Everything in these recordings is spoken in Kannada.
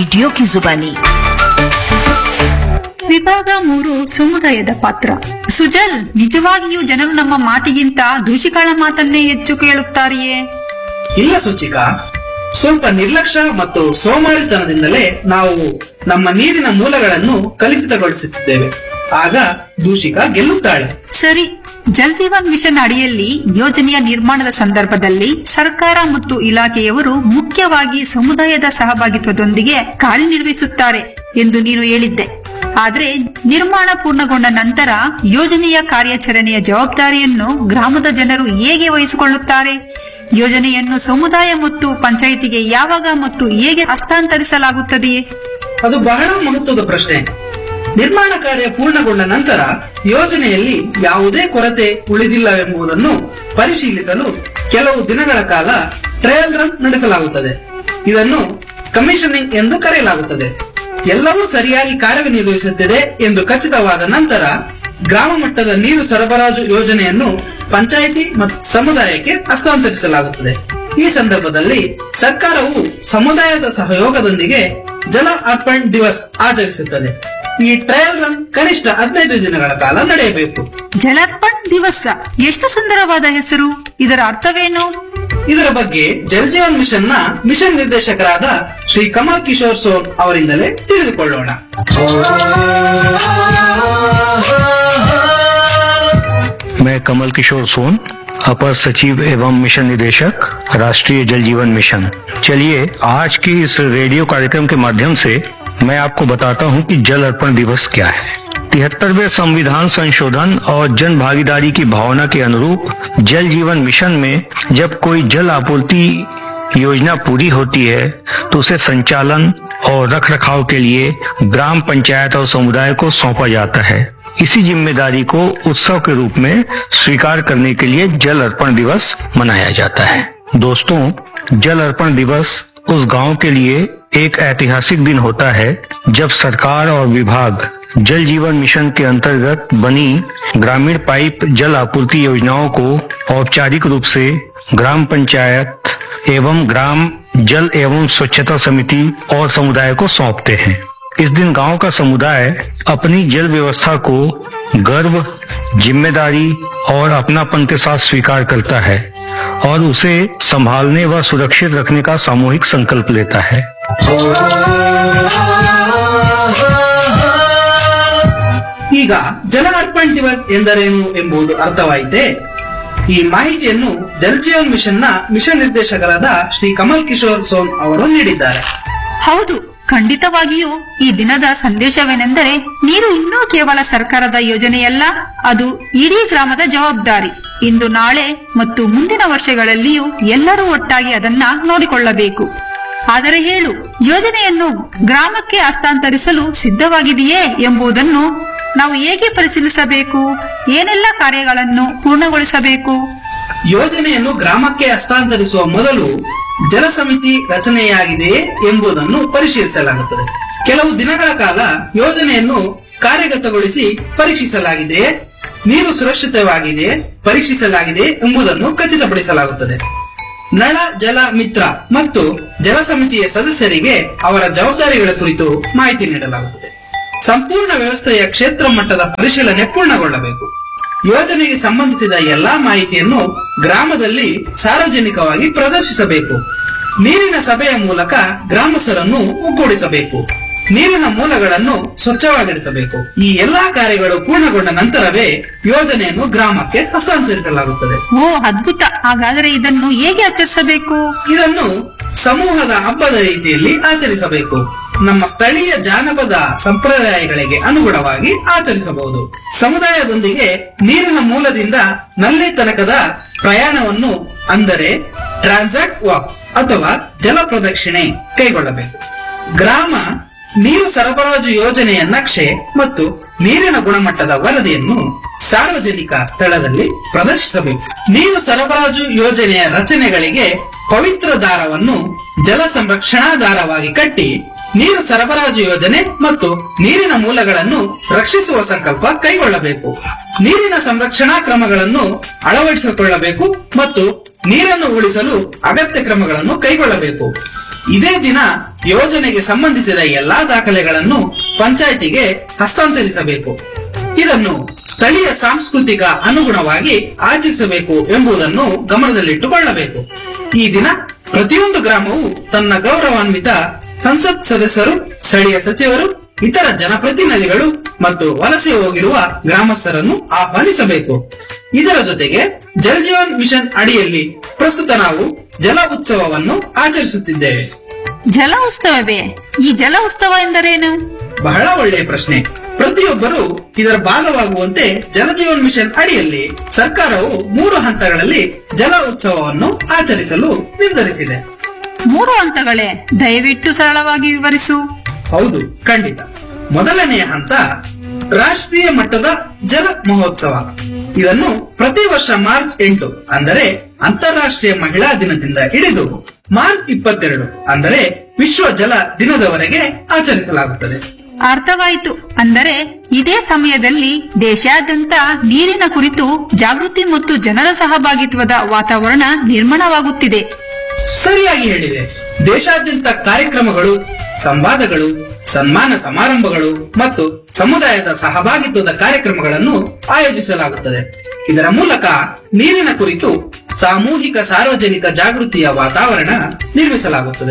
रेडियो की जुबानी ವಿಭಾಗ ಮೂರು ಸಮುದಾಯದ ಪಾತ್ರ ಸುಜಲ್ ನಿಜವಾಗಿಯೂ ಜನರು ನಮ್ಮ ಮಾತಿಗಿಂತ ದೂಷಿಗಳ ಮಾತನ್ನೇ ಹೆಚ್ಚು ಕೇಳುತ್ತಾರೆಯೇ ಇಲ್ಲ ಸೂಚಿಕಾ ಸ್ವಲ್ಪ ನಿರ್ಲಕ್ಷ್ಯ ಮತ್ತು ಸೋಮಾರಿತನದಿಂದಲೇ ನಾವು ನಮ್ಮ ನೀರಿನ ಮೂಲಗಳನ್ನು ಕಲುಷಿತಗೊಳಿಸುತ್ತಿದ್ದೇವೆ ಆಗ ದೂಷಿಕ ಗೆಲ್ಲುತ್ತಾಳೆ ಸರಿ ಜಲ್ ಜೀವನ್ ಮಿಷನ್ ಅಡಿಯಲ್ಲಿ ಯೋಜನೆಯ ನಿರ್ಮಾಣದ ಸಂದರ್ಭದಲ್ಲಿ ಸರ್ಕಾರ ಮತ್ತು ಇಲಾಖೆಯವರು ಮುಖ್ಯವಾಗಿ ಸಮುದಾಯದ ಸಹಭಾಗಿತ್ವದೊಂದಿಗೆ ಕಾರ್ಯನಿರ್ವಹಿಸುತ್ತಾರೆ ಎಂದು ನೀನು ಹೇಳಿದ್ದೆ ಆದ್ರೆ ನಿರ್ಮಾಣ ಪೂರ್ಣಗೊಂಡ ನಂತರ ಯೋಜನೆಯ ಕಾರ್ಯಾಚರಣೆಯ ಜವಾಬ್ದಾರಿಯನ್ನು ಗ್ರಾಮದ ಜನರು ಹೇಗೆ ವಹಿಸಿಕೊಳ್ಳುತ್ತಾರೆ ಯೋಜನೆಯನ್ನು ಸಮುದಾಯ ಮತ್ತು ಪಂಚಾಯಿತಿಗೆ ಯಾವಾಗ ಮತ್ತು ಹೇಗೆ ಹಸ್ತಾಂತರಿಸಲಾಗುತ್ತದೆಯೇ ಅದು ಬಹಳ ಮಹತ್ವದ ಪ್ರಶ್ನೆ ನಿರ್ಮಾಣ ಕಾರ್ಯ ಪೂರ್ಣಗೊಂಡ ನಂತರ ಯೋಜನೆಯಲ್ಲಿ ಯಾವುದೇ ಕೊರತೆ ಉಳಿದಿಲ್ಲವೆಂಬುದನ್ನು ಪರಿಶೀಲಿಸಲು ಕೆಲವು ದಿನಗಳ ಕಾಲ ಟ್ರಯಲ್ ರನ್ ನಡೆಸಲಾಗುತ್ತದೆ ಇದನ್ನು ಕಮಿಷನಿಂಗ್ ಎಂದು ಕರೆಯಲಾಗುತ್ತದೆ ಎಲ್ಲವೂ ಸರಿಯಾಗಿ ಕಾರ್ಯನಿರ್ವಹಿಸುತ್ತಿದೆ ಎಂದು ಖಚಿತವಾದ ನಂತರ ಗ್ರಾಮ ಮಟ್ಟದ ನೀರು ಸರಬರಾಜು ಯೋಜನೆಯನ್ನು ಪಂಚಾಯಿತಿ ಮತ್ತು ಸಮುದಾಯಕ್ಕೆ ಹಸ್ತಾಂತರಿಸಲಾಗುತ್ತದೆ ಈ ಸಂದರ್ಭದಲ್ಲಿ ಸರ್ಕಾರವು ಸಮುದಾಯದ ಸಹಯೋಗದೊಂದಿಗೆ ಜಲ ಅರ್ಪಣ್ ದಿವಸ್ ಆಚರಿಸುತ್ತದೆ ಈ ಟ್ರಯಲ್ ರನ್ ಕನಿಷ್ಠ ಹದಿನೈದು ದಿನಗಳ ಕಾಲ ನಡೆಯಬೇಕು ಜಲರ್ಪಣ್ ದಿವಸ ಎಷ್ಟು ಸುಂದರವಾದ ಹೆಸರು ಇದರ ಅರ್ಥವೇನು ಇದರ ಬಗ್ಗೆ ಜಲ್ ಜೀವನ್ ಮಿಷನ್ ನ ಮಿಷನ್ ನಿರ್ದೇಶಕರಾದ ಶ್ರೀ ಕಮಲ್ ಕಿಶೋರ್ ಸೋನ್ ಅವರಿಂದಲೇ ತಿಳಿದುಕೊಳ್ಳೋಣ मैं कमल किशोर सोन अपर सचिव एवं मिशन निदेशक राष्ट्रीय जल जीवन मिशन चलिए आज की इस रेडियो कार्यक्रम के माध्यम से मैं आपको बताता हूं कि जल अर्पण दिवस क्या है तिहत्तरवे संविधान संशोधन और जन भागीदारी की भावना के अनुरूप जल जीवन मिशन में जब कोई जल आपूर्ति योजना पूरी होती है तो उसे संचालन और रख रखाव के लिए ग्राम पंचायत और समुदाय को सौंपा जाता है इसी जिम्मेदारी को उत्सव के रूप में स्वीकार करने के लिए जल अर्पण दिवस मनाया जाता है दोस्तों जल अर्पण दिवस उस गांव के लिए एक ऐतिहासिक दिन होता है जब सरकार और विभाग जल जीवन मिशन के अंतर्गत बनी ग्रामीण पाइप जल आपूर्ति योजनाओं को औपचारिक रूप से ग्राम पंचायत एवं ग्राम जल एवं स्वच्छता समिति और समुदाय को सौंपते हैं इस दिन गांव का समुदाय अपनी जल व्यवस्था को गर्व जिम्मेदारी और अपनापन के साथ स्वीकार करता है और उसे संभालने व सुरक्षित रखने का सामूहिक संकल्प लेता है ಈಗ ಜಲ ಅರ್ಪಣ್ ದಿವಸ್ ಎಂದರೇನು ಎಂಬುದು ಅರ್ಥವಾಯಿತೆ ಈ ಮಾಹಿತಿಯನ್ನು ಜಲ್ ಜೀವನ್ ಮಿಷನ್ ನ ಮಿಷನ್ ನಿರ್ದೇಶಕರಾದ ಶ್ರೀ ಕಮಲ್ ಕಿಶೋರ್ ಸೋನ್ ಅವರು ನೀಡಿದ್ದಾರೆ ಹೌದು ಖಂಡಿತವಾಗಿಯೂ ಈ ದಿನದ ಸಂದೇಶವೇನೆಂದರೆ ನೀರು ಇನ್ನೂ ಕೇವಲ ಸರ್ಕಾರದ ಯೋಜನೆಯಲ್ಲ ಅದು ಇಡೀ ಗ್ರಾಮದ ಜವಾಬ್ದಾರಿ ಇಂದು ನಾಳೆ ಮತ್ತು ಮುಂದಿನ ವರ್ಷಗಳಲ್ಲಿಯೂ ಎಲ್ಲರೂ ಒಟ್ಟಾಗಿ ಅದನ್ನ ನೋಡಿಕೊಳ್ಳಬೇಕು ಆದರೆ ಹೇಳು ಯೋಜನೆಯನ್ನು ಗ್ರಾಮಕ್ಕೆ ಹಸ್ತಾಂತರಿಸಲು ಸಿದ್ಧವಾಗಿದೆಯೇ ಎಂಬುದನ್ನು ನಾವು ಹೇಗೆ ಪರಿಶೀಲಿಸಬೇಕು ಏನೆಲ್ಲ ಕಾರ್ಯಗಳನ್ನು ಪೂರ್ಣಗೊಳಿಸಬೇಕು ಯೋಜನೆಯನ್ನು ಗ್ರಾಮಕ್ಕೆ ಹಸ್ತಾಂತರಿಸುವ ಮೊದಲು ಜಲ ಸಮಿತಿ ರಚನೆಯಾಗಿದೆಯೇ ಎಂಬುದನ್ನು ಪರಿಶೀಲಿಸಲಾಗುತ್ತದೆ ಕೆಲವು ದಿನಗಳ ಕಾಲ ಯೋಜನೆಯನ್ನು ಕಾರ್ಯಗತಗೊಳಿಸಿ ಪರೀಕ್ಷಿಸಲಾಗಿದೆಯೇ ನೀರು ಸುರಕ್ಷಿತವಾಗಿದೆಯೇ ಪರೀಕ್ಷಿಸಲಾಗಿದೆ ಎಂಬುದನ್ನು ಖಚಿತಪಡಿಸಲಾಗುತ್ತದೆ ನಳ ಜಲ ಮಿತ್ರ ಮತ್ತು ಜಲ ಸಮಿತಿಯ ಸದಸ್ಯರಿಗೆ ಅವರ ಜವಾಬ್ದಾರಿಗಳ ಕುರಿತು ಮಾಹಿತಿ ನೀಡಲಾಗುತ್ತದೆ ಸಂಪೂರ್ಣ ವ್ಯವಸ್ಥೆಯ ಕ್ಷೇತ್ರ ಮಟ್ಟದ ಪರಿಶೀಲನೆ ಪೂರ್ಣಗೊಳ್ಳಬೇಕು ಯೋಜನೆಗೆ ಸಂಬಂಧಿಸಿದ ಎಲ್ಲಾ ಮಾಹಿತಿಯನ್ನು ಗ್ರಾಮದಲ್ಲಿ ಸಾರ್ವಜನಿಕವಾಗಿ ಪ್ರದರ್ಶಿಸಬೇಕು ನೀರಿನ ಸಭೆಯ ಮೂಲಕ ಗ್ರಾಮಸ್ಥರನ್ನು ಒಗ್ಗೂಡಿಸಬೇಕು ನೀರಿನ ಮೂಲಗಳನ್ನು ಸ್ವಚ್ಛವಾಗಿಡಿಸಬೇಕು ಈ ಎಲ್ಲಾ ಕಾರ್ಯಗಳು ಪೂರ್ಣಗೊಂಡ ನಂತರವೇ ಯೋಜನೆಯನ್ನು ಗ್ರಾಮಕ್ಕೆ ಹಸ್ತಾಂತರಿಸಲಾಗುತ್ತದೆ ಓ ಅದ್ಭುತ ಹಾಗಾದರೆ ಇದನ್ನು ಹೇಗೆ ಆಚರಿಸಬೇಕು ಇದನ್ನು ಸಮೂಹದ ಹಬ್ಬದ ರೀತಿಯಲ್ಲಿ ಆಚರಿಸಬೇಕು ನಮ್ಮ ಸ್ಥಳೀಯ ಜಾನಪದ ಸಂಪ್ರದಾಯಗಳಿಗೆ ಅನುಗುಣವಾಗಿ ಆಚರಿಸಬಹುದು ಸಮುದಾಯದೊಂದಿಗೆ ನೀರಿನ ಮೂಲದಿಂದ ನಲ್ಲಿ ತನಕದ ಪ್ರಯಾಣವನ್ನು ಅಂದರೆ ಟ್ರಾನ್ಸಾಕ್ಟ್ ವಾಕ್ ಅಥವಾ ಜಲ ಪ್ರದಕ್ಷಿಣೆ ಕೈಗೊಳ್ಳಬೇಕು ಗ್ರಾಮ ನೀರು ಸರಬರಾಜು ಯೋಜನೆಯ ನಕ್ಷೆ ಮತ್ತು ನೀರಿನ ಗುಣಮಟ್ಟದ ವರದಿಯನ್ನು ಸಾರ್ವಜನಿಕ ಸ್ಥಳದಲ್ಲಿ ಪ್ರದರ್ಶಿಸಬೇಕು ನೀರು ಸರಬರಾಜು ಯೋಜನೆಯ ರಚನೆಗಳಿಗೆ ಪವಿತ್ರ ದಾರವನ್ನು ಜಲ ಸಂರಕ್ಷಣಾ ದಾರವಾಗಿ ಕಟ್ಟಿ ನೀರು ಸರಬರಾಜು ಯೋಜನೆ ಮತ್ತು ನೀರಿನ ಮೂಲಗಳನ್ನು ರಕ್ಷಿಸುವ ಸಂಕಲ್ಪ ಕೈಗೊಳ್ಳಬೇಕು ನೀರಿನ ಸಂರಕ್ಷಣಾ ಕ್ರಮಗಳನ್ನು ಅಳವಡಿಸಿಕೊಳ್ಳಬೇಕು ಮತ್ತು ನೀರನ್ನು ಉಳಿಸಲು ಅಗತ್ಯ ಕ್ರಮಗಳನ್ನು ಕೈಗೊಳ್ಳಬೇಕು ಇದೇ ದಿನ ಯೋಜನೆಗೆ ಸಂಬಂಧಿಸಿದ ಎಲ್ಲಾ ದಾಖಲೆಗಳನ್ನು ಪಂಚಾಯಿತಿಗೆ ಹಸ್ತಾಂತರಿಸಬೇಕು ಇದನ್ನು ಸ್ಥಳೀಯ ಸಾಂಸ್ಕೃತಿಕ ಅನುಗುಣವಾಗಿ ಆಚರಿಸಬೇಕು ಎಂಬುದನ್ನು ಗಮನದಲ್ಲಿಟ್ಟುಕೊಳ್ಳಬೇಕು ಈ ದಿನ ಪ್ರತಿಯೊಂದು ಗ್ರಾಮವು ತನ್ನ ಗೌರವಾನ್ವಿತ ಸಂಸತ್ ಸದಸ್ಯರು ಸ್ಥಳೀಯ ಸಚಿವರು ಇತರ ಜನಪ್ರತಿನಿಧಿಗಳು ಮತ್ತು ವಲಸೆ ಹೋಗಿರುವ ಗ್ರಾಮಸ್ಥರನ್ನು ಆಹ್ವಾನಿಸಬೇಕು ಇದರ ಜೊತೆಗೆ ಜಲ್ ಜೀವನ್ ಮಿಷನ್ ಅಡಿಯಲ್ಲಿ ಪ್ರಸ್ತುತ ನಾವು ಜಲ ಉತ್ಸವವನ್ನು ಆಚರಿಸುತ್ತಿದ್ದೇವೆ ಜಲ ಉತ್ಸವವೇ ಈ ಜಲ ಉತ್ಸವ ಎಂದರೇನು ಬಹಳ ಒಳ್ಳೆಯ ಪ್ರಶ್ನೆ ಪ್ರತಿಯೊಬ್ಬರು ಇದರ ಭಾಗವಾಗುವಂತೆ ಜಲಜೀವನ್ ಮಿಷನ್ ಅಡಿಯಲ್ಲಿ ಸರ್ಕಾರವು ಮೂರು ಹಂತಗಳಲ್ಲಿ ಜಲ ಉತ್ಸವವನ್ನು ಆಚರಿಸಲು ನಿರ್ಧರಿಸಿದೆ ಮೂರು ಹಂತಗಳೇ ದಯವಿಟ್ಟು ಸರಳವಾಗಿ ವಿವರಿಸು ಹೌದು ಖಂಡಿತ ಮೊದಲನೆಯ ಹಂತ ರಾಷ್ಟ್ರೀಯ ಮಟ್ಟದ ಜಲ ಮಹೋತ್ಸವ ಇದನ್ನು ಪ್ರತಿ ವರ್ಷ ಮಾರ್ಚ್ ಎಂಟು ಅಂದರೆ ಅಂತಾರಾಷ್ಟ್ರೀಯ ಮಹಿಳಾ ದಿನದಿಂದ ಹಿಡಿದು ಮಾರ್ಚ್ ಇಪ್ಪತ್ತೆರಡು ಅಂದರೆ ವಿಶ್ವ ಜಲ ದಿನದವರೆಗೆ ಆಚರಿಸಲಾಗುತ್ತದೆ ಅರ್ಥವಾಯಿತು ಅಂದರೆ ಇದೇ ಸಮಯದಲ್ಲಿ ದೇಶಾದ್ಯಂತ ನೀರಿನ ಕುರಿತು ಜಾಗೃತಿ ಮತ್ತು ಜನರ ಸಹಭಾಗಿತ್ವದ ವಾತಾವರಣ ನಿರ್ಮಾಣವಾಗುತ್ತಿದೆ ಸರಿಯಾಗಿ ಹೇಳಿದೆ ದೇಶಾದ್ಯಂತ ಕಾರ್ಯಕ್ರಮಗಳು ಸಂವಾದಗಳು ಸನ್ಮಾನ ಸಮಾರಂಭಗಳು ಮತ್ತು ಸಮುದಾಯದ ಸಹಭಾಗಿತ್ವದ ಕಾರ್ಯಕ್ರಮಗಳನ್ನು ಆಯೋಜಿಸಲಾಗುತ್ತದೆ ಇದರ ಮೂಲಕ ನೀರಿನ ಕುರಿತು ಸಾಮೂಹಿಕ ಸಾರ್ವಜನಿಕ ಜಾಗೃತಿಯ ವಾತಾವರಣ ನಿರ್ಮಿಸಲಾಗುತ್ತದೆ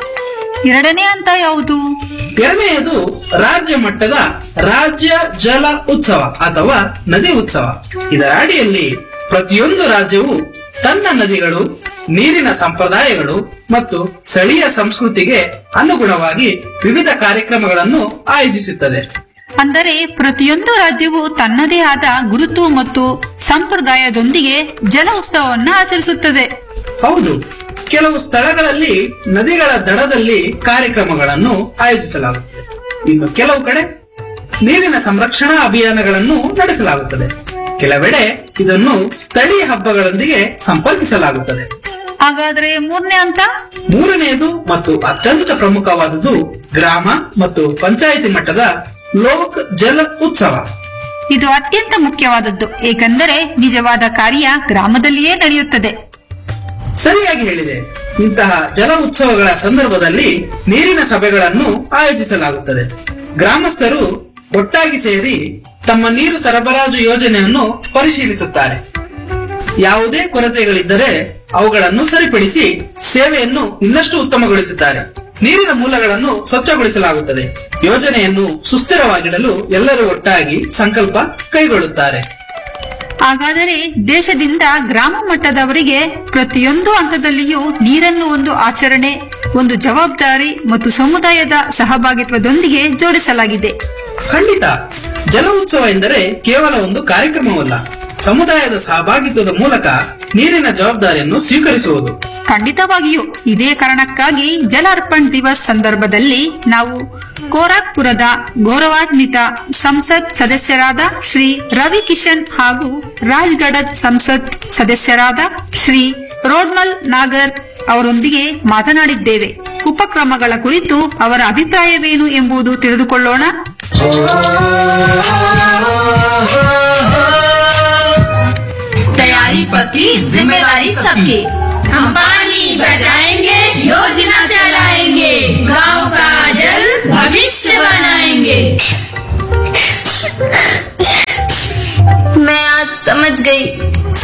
ಎರಡನೇ ಹಂತ ಯಾವುದು ಎರಡನೆಯದು ರಾಜ್ಯ ಮಟ್ಟದ ರಾಜ್ಯ ಜಲ ಉತ್ಸವ ಅಥವಾ ನದಿ ಉತ್ಸವ ಇದರ ಅಡಿಯಲ್ಲಿ ಪ್ರತಿಯೊಂದು ರಾಜ್ಯವು ತನ್ನ ನದಿಗಳು ನೀರಿನ ಸಂಪ್ರದಾಯಗಳು ಮತ್ತು ಸ್ಥಳೀಯ ಸಂಸ್ಕೃತಿಗೆ ಅನುಗುಣವಾಗಿ ವಿವಿಧ ಕಾರ್ಯಕ್ರಮಗಳನ್ನು ಆಯೋಜಿಸುತ್ತದೆ ಅಂದರೆ ಪ್ರತಿಯೊಂದು ರಾಜ್ಯವು ತನ್ನದೇ ಆದ ಗುರುತು ಮತ್ತು ಸಂಪ್ರದಾಯದೊಂದಿಗೆ ಜಲ ಉತ್ಸವವನ್ನು ಆಚರಿಸುತ್ತದೆ ಹೌದು ಕೆಲವು ಸ್ಥಳಗಳಲ್ಲಿ ನದಿಗಳ ದಡದಲ್ಲಿ ಕಾರ್ಯಕ್ರಮಗಳನ್ನು ಆಯೋಜಿಸಲಾಗುತ್ತದೆ ಇನ್ನು ಕೆಲವು ಕಡೆ ನೀರಿನ ಸಂರಕ್ಷಣಾ ಅಭಿಯಾನಗಳನ್ನು ನಡೆಸಲಾಗುತ್ತದೆ ಕೆಲವೆಡೆ ಇದನ್ನು ಸ್ಥಳೀಯ ಹಬ್ಬಗಳೊಂದಿಗೆ ಸಂಪರ್ಕಿಸಲಾಗುತ್ತದೆ ಹಾಗಾದ್ರೆ ಮೂರನೇ ಹಂತ ಮೂರನೆಯದು ಮತ್ತು ಅತ್ಯಂತ ಪ್ರಮುಖವಾದುದು ಗ್ರಾಮ ಮತ್ತು ಪಂಚಾಯಿತಿ ಮಟ್ಟದ ಲೋಕ್ ಜಲ ಉತ್ಸವ ಇದು ಅತ್ಯಂತ ಮುಖ್ಯವಾದದ್ದು ಏಕೆಂದರೆ ನಿಜವಾದ ಕಾರ್ಯ ಗ್ರಾಮದಲ್ಲಿಯೇ ನಡೆಯುತ್ತದೆ ಸರಿಯಾಗಿ ಹೇಳಿದೆ ಇಂತಹ ಜಲ ಉತ್ಸವಗಳ ಸಂದರ್ಭದಲ್ಲಿ ನೀರಿನ ಸಭೆಗಳನ್ನು ಆಯೋಜಿಸಲಾಗುತ್ತದೆ ಗ್ರಾಮಸ್ಥರು ಒಟ್ಟಾಗಿ ಸೇರಿ ತಮ್ಮ ನೀರು ಸರಬರಾಜು ಯೋಜನೆಯನ್ನು ಪರಿಶೀಲಿಸುತ್ತಾರೆ ಯಾವುದೇ ಕೊರತೆಗಳಿದ್ದರೆ ಅವುಗಳನ್ನು ಸರಿಪಡಿಸಿ ಸೇವೆಯನ್ನು ಇನ್ನಷ್ಟು ಉತ್ತಮಗೊಳಿಸುತ್ತಾರೆ ನೀರಿನ ಮೂಲಗಳನ್ನು ಸ್ವಚ್ಛಗೊಳಿಸಲಾಗುತ್ತದೆ ಯೋಜನೆಯನ್ನು ಸುಸ್ಥಿರವಾಗಿಡಲು ಎಲ್ಲರೂ ಒಟ್ಟಾಗಿ ಸಂಕಲ್ಪ ಕೈಗೊಳ್ಳುತ್ತಾರೆ ಹಾಗಾದರೆ ದೇಶದಿಂದ ಗ್ರಾಮ ಮಟ್ಟದವರೆಗೆ ಪ್ರತಿಯೊಂದು ಹಂತದಲ್ಲಿಯೂ ನೀರನ್ನು ಒಂದು ಆಚರಣೆ ಒಂದು ಜವಾಬ್ದಾರಿ ಮತ್ತು ಸಮುದಾಯದ ಸಹಭಾಗಿತ್ವದೊಂದಿಗೆ ಜೋಡಿಸಲಾಗಿದೆ ಖಂಡಿತ ಜಲ ಉತ್ಸವ ಎಂದರೆ ಕೇವಲ ಒಂದು ಕಾರ್ಯಕ್ರಮವಲ್ಲ ಸಮುದಾಯದ ಸಹಭಾಗಿತ್ವದ ಮೂಲಕ ನೀರಿನ ಜವಾಬ್ದಾರಿಯನ್ನು ಸ್ವೀಕರಿಸುವುದು ಖಂಡಿತವಾಗಿಯೂ ಇದೇ ಕಾರಣಕ್ಕಾಗಿ ಜಲ ಅರ್ಪಣ್ ದಿವಸ್ ಸಂದರ್ಭದಲ್ಲಿ ನಾವು ಕೋರಾಕ್ಪುರದ ಗೌರವಾನ್ವಿತ ಸಂಸತ್ ಸದಸ್ಯರಾದ ಶ್ರೀ ರವಿ ಕಿಶನ್ ಹಾಗೂ ರಾಜ್ಗಢದ್ ಸಂಸತ್ ಸದಸ್ಯರಾದ ಶ್ರೀ ರೋಡ್ಮಲ್ ನಾಗರ್ ಅವರೊಂದಿಗೆ ಮಾತನಾಡಿದ್ದೇವೆ ಉಪಕ್ರಮಗಳ ಕುರಿತು ಅವರ ಅಭಿಪ್ರಾಯವೇನು ಎಂಬುದು ತಿಳಿದುಕೊಳ್ಳೋಣ तैयारी पक्की जिम्मेदारी सबकी हम पानी बचाएंगे योजना चलाएंगे गांव का जल भविष्य बनाएंगे मैं आज समझ गई